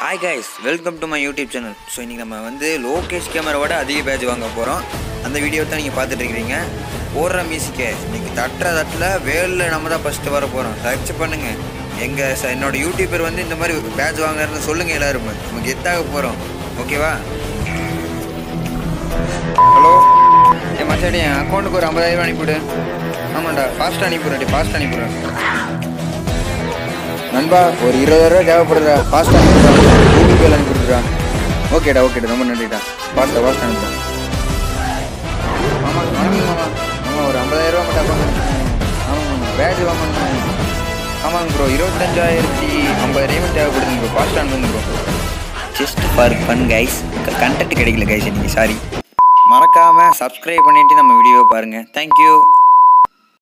hi guys welcome to my YouTube channel so இன்றைக்கி நம்ம வந்து லோகேஷ் கேமராவோட அதிக பேட்ச் வாங்க போகிறோம் அந்த வீடியோ தான் நீங்கள் பார்த்துட்டு இருக்கிறீங்க போடுற மியூசிக்கே இன்னைக்கு தட்டுற தட்டில் வேலில் நம்ம தான் ஃபஸ்ட்டு வர போகிறோம் சர்ச் பண்ணுங்கள் எங்கள் ச என்னோட யூடியூபர் வந்து இந்த மாதிரி பேட்ச் வாங்குறதுன்னு சொல்லுங்கள் எல்லாருமே நம்ம கெத்தாக போகிறோம் ஓகேவா ஹலோ என் மச்சாடி என் அக்கௌண்ட்டுக்கு ஒரு ஐம்பதாயிரம் அனுப்பிவிடு ஆமாண்டா ஃபாஸ்ட்டாக அனுப்பிவிடுறேன் ஃபாஸ்ட்டாக அனுப்பிவிடுறேன் நண்பா ஒரு இருபதாயிரம் தேவைப்படுதா ஃபாஸ்ட்டாக அனுப்பிடுறா கூகுள் பேல அனுப்பிடுறா ஓகேடா ஓகேடா ரொம்ப நன்றிடா ஃபாஸ்ட்டாக ஃபாஸ்ட்டாக அனுப்புறேன் ஆமாம் ஆமாம் மாமா ஆமாம் ஒரு ஐம்பதாயிரரூவா மட்டும் அக்கௌண்ட் ஆமாம் ஆமாம் பேட்ச் வாங்கணும் ஆமாங்க ப்ரோ இருபத்தஞ்சாயிரத்தி ஐம்பதாயிரம் தேவைப்படுதுங்க ப்ரோ ஃபாஸ்ட்டாக அனுப்புங்க bro just for fun guys content கிடைக்கல கைஸ் நீங்கள் சாரி மறக்காமல் சப்ஸ்கிரைப் பண்ணிவிட்டு நம்ம வீடியோவை பாருங்கள் தேங்க்யூ